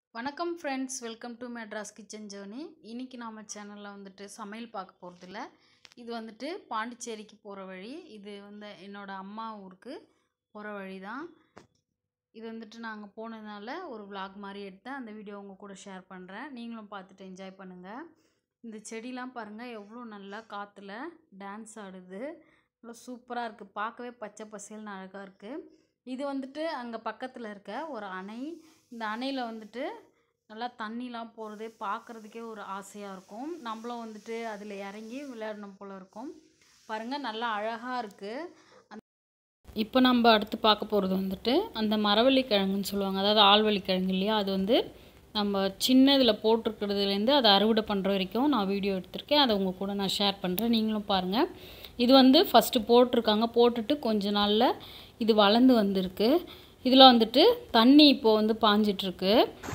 வணக்கம் friends welcome to Madras kitchen journey இன்றைக்கி நாம் சேனலில் வந்துட்டு சமையல் பார்க்க போகிறதில்ல இது வந்துட்டு பாண்டிச்சேரிக்கு போகிற வழி இது வந்து என்னோடய அம்மா ஊருக்கு போகிற வழி தான் இது வந்துட்டு நாங்கள் போனதுனால ஒரு vlog மாதிரி எடுத்தேன் அந்த வீடியோ உங்கள் கூட ஷேர் பண்ணுறேன் நீங்களும் பார்த்துட்டு என்ஜாய் பண்ணுங்கள் இந்த செடிலாம் பாருங்கள் எவ்வளோ நல்லா காற்றுல டான்ஸ் ஆடுது நல்லா சூப்பராக இருக்குது பார்க்கவே பச்சை பசேல்னு அழகாக இருக்குது இது வந்துட்டு அங்கே பக்கத்தில் இருக்க ஒரு அணை இந்த அணையில் வந்துட்டு நல்லா தண்ணிலாம் போகிறது பார்க்குறதுக்கே ஒரு ஆசையாக இருக்கும் நம்மளும் வந்துட்டு அதில் இறங்கி விளையாடணும் போல் இருக்கும் பாருங்கள் நல்லா அழகாக இருக்குது இப்போ நம்ம அடுத்து பார்க்க போகிறது வந்துட்டு அந்த மரவள்ளி கிழங்குன்னு சொல்லுவாங்க அதாவது ஆள்வள்ளி கிழங்கு இல்லையா அது வந்து நம்ம சின்னதில் போட்டிருக்கிறதுலேருந்து அதை அறுவடை பண்ணுற வரைக்கும் நான் வீடியோ எடுத்திருக்கேன் அதை உங்கள் கூட நான் ஷேர் பண்ணுறேன் நீங்களும் பாருங்கள் இது வந்து ஃபஸ்ட்டு போட்டிருக்காங்க போட்டுட்டு கொஞ்ச நாளில் இது வளர்ந்து வந்திருக்கு இதில் வந்துட்டு தண்ணி இப்போது வந்து பாஞ்சிட்ருக்கு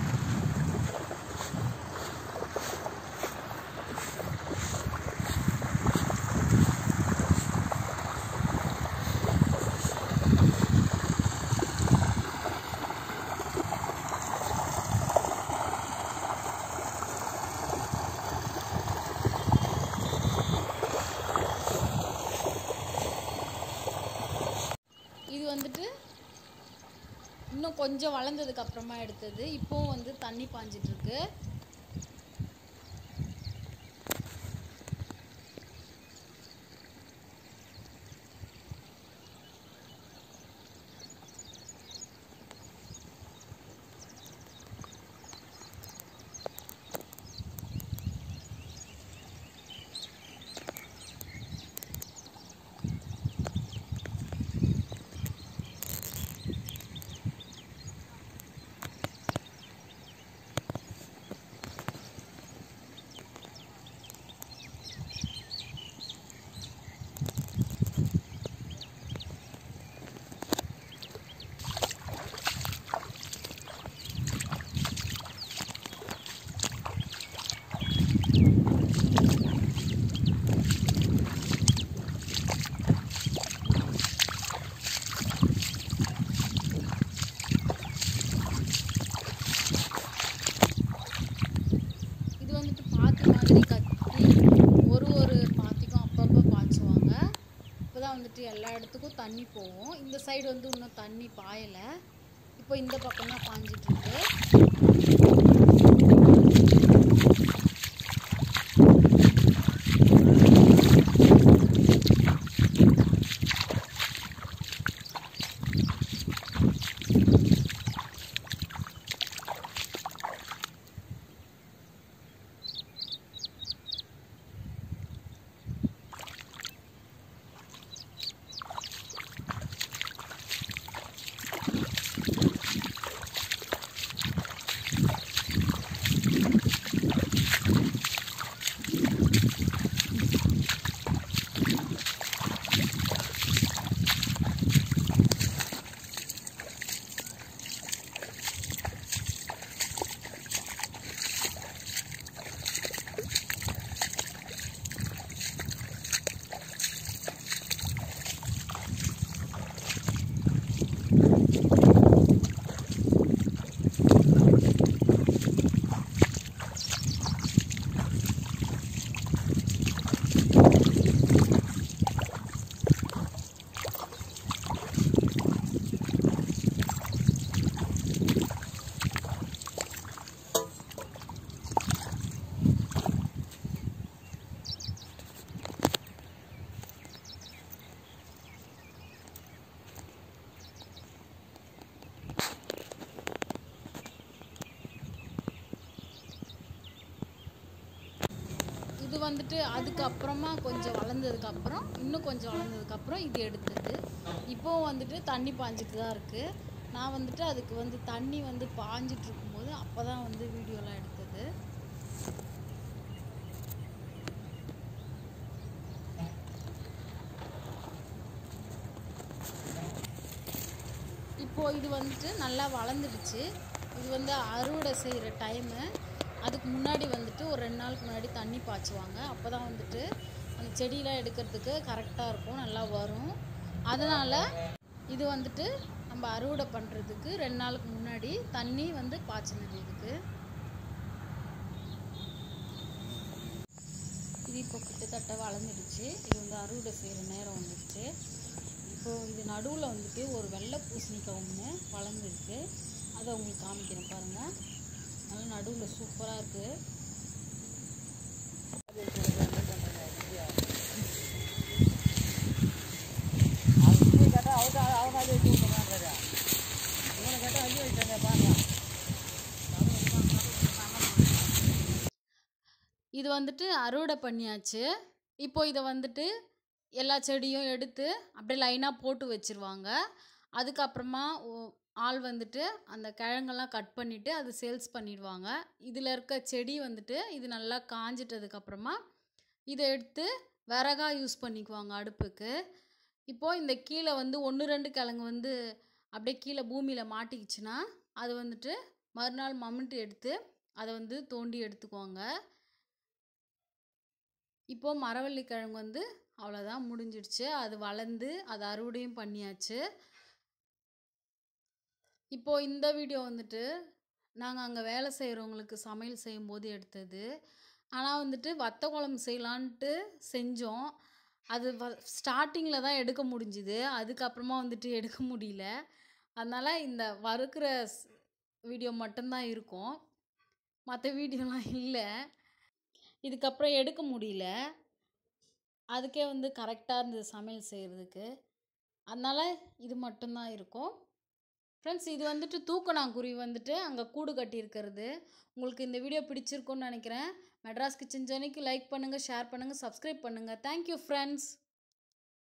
இது வந்துட்டு இன்னும் கொஞ்சம் வளர்ந்ததுக்கு அப்புறமா எடுத்தது இப்போவும் வந்து தண்ணி பாஞ்சிட்டு இருக்கு இது வந்துட்டு பாத்தி மாதிரி கட்டி ஒரு ஒரு பாத்திக்கும் அப்பப்போ பாய்ச்சுவாங்க இப்போதான் வந்துட்டு எல்லா இடத்துக்கும் தண்ணி போகும் இந்த சைடு வந்து இன்னும் தண்ணி பாயலை இப்போ இந்த பக்கம் தான் பாஞ்சிட்டு இருக்கு இது வந்துட்டு அதுக்கப்புறமா கொஞ்சம் வளர்ந்ததுக்கு அப்புறம் இன்னும் கொஞ்சம் வளர்ந்ததுக்கு அப்புறம் இது எடுத்தது இப்போவும் வந்துட்டு தண்ணி பாஞ்சிட்டு தான் இருக்குது நான் வந்துட்டு அதுக்கு வந்து தண்ணி வந்து பாஞ்சிட்டு இருக்கும்போது அப்போ தான் வந்து வீடியோலாம் எடுத்தது இப்போது இது வந்துட்டு நல்லா வளர்ந்துடுச்சு இது வந்து அறுவடை செய்கிற டைமு அதுக்கு முன்னாடி வந்துட்டு ஒரு ரெண்டு நாளுக்கு முன்னாடி தண்ணி பாய்ச்சுவாங்க அப்போ தான் வந்துட்டு அந்த செடியெலாம் எடுக்கிறதுக்கு கரெக்டாக இருக்கும் நல்லா வரும் அதனால் இது வந்துட்டு நம்ம அறுவடை பண்ணுறதுக்கு ரெண்டு நாளுக்கு முன்னாடி தண்ணி வந்து பாய்ச்சினது இதுக்கு இப்போ கிட்டத்தட்ட வளர்ந்துடுச்சு இது வந்து அறுவடை செய்கிற நேரம் வந்துடுச்சு இப்போ இது நடுவில் வந்துட்டு ஒரு வெள்ளை பூசணிக்காய் ஒன்று வளர்ந்துருக்கு அதை உங்களுக்கு காமிக்கிறேன் பாருங்கள் நல்லா நடுவில் சூப்பராக இருக்குது இது வந்துட்டு அறுவடை பண்ணியாச்சு இப்போ இதை வந்துட்டு எல்லா செடியும் எடுத்து அப்படியே லைனாக போட்டு வச்சிருவாங்க அதுக்கப்புறமா ஓ- ஆள் வந்துட்டு அந்த கிழங்கெல்லாம் கட் பண்ணிவிட்டு அது சேல்ஸ் பண்ணிடுவாங்க இதில் இருக்க செடி வந்துட்டு இது நல்லா காஞ்சிட்டதுக்கப்புறமா இதை எடுத்து விறகா யூஸ் பண்ணிக்குவாங்க அடுப்புக்கு இப்போது இந்த கீழே வந்து ஒன்று ரெண்டு கிழங்கு வந்து அப்படியே கீழே பூமியில் மாட்டிக்கிச்சுன்னா அது வந்துட்டு மறுநாள் மம்முட்டு எடுத்து அதை வந்து தோண்டி எடுத்துக்குவாங்க இப்போ மரவள்ளி கிழங்கு வந்து அவ்வளோதான் முடிஞ்சிடுச்சு அது வளர்ந்து அது அறுவடையும் பண்ணியாச்சு இப்போ இந்த வீடியோ வந்துட்டு நாங்கள் அங்கே வேலை செய்கிறவங்களுக்கு சமையல் செய்யும்போது எடுத்தது ஆனால் வந்துட்டு வத்த குழம்பு செய்யலான்ட்டு செஞ்சோம் அது வ ஸ்டார்டிங்கில் தான் எடுக்க முடிஞ்சுது அதுக்கப்புறமா வந்துட்டு எடுக்க முடியல அதனால் இந்த வறுக்கிற ஸ்- வீடியோ மட்டும்தான் இருக்கும் மற்ற வீடியோலாம் இல்லை இதுக்கப்புறம் எடுக்க முடியல அதுக்கே வந்து கரெக்டாக இருந்தது சமையல் செய்கிறதுக்கு அதனால் இது மட்டும்தான் இருக்கும் ஃப்ரெண்ட்ஸ் இது வந்துட்டு தூக்கணாங்குருவி வந்துட்டு அங்கே கூடு கட்டியிருக்கிறது உங்களுக்கு இந்த வீடியோ பிடிச்சிருக்கும்னு நினைக்கிறேன் மெட்ராஸ் கிச்சன் ஜர்னிக்கு லைக் பண்ணுங்கள் ஷேர் பண்ணுங்கள் சப்ஸ்கிரைப் பண்ணுங்கள் தேங்க்யூ ஃப்ரெண்ட்ஸ்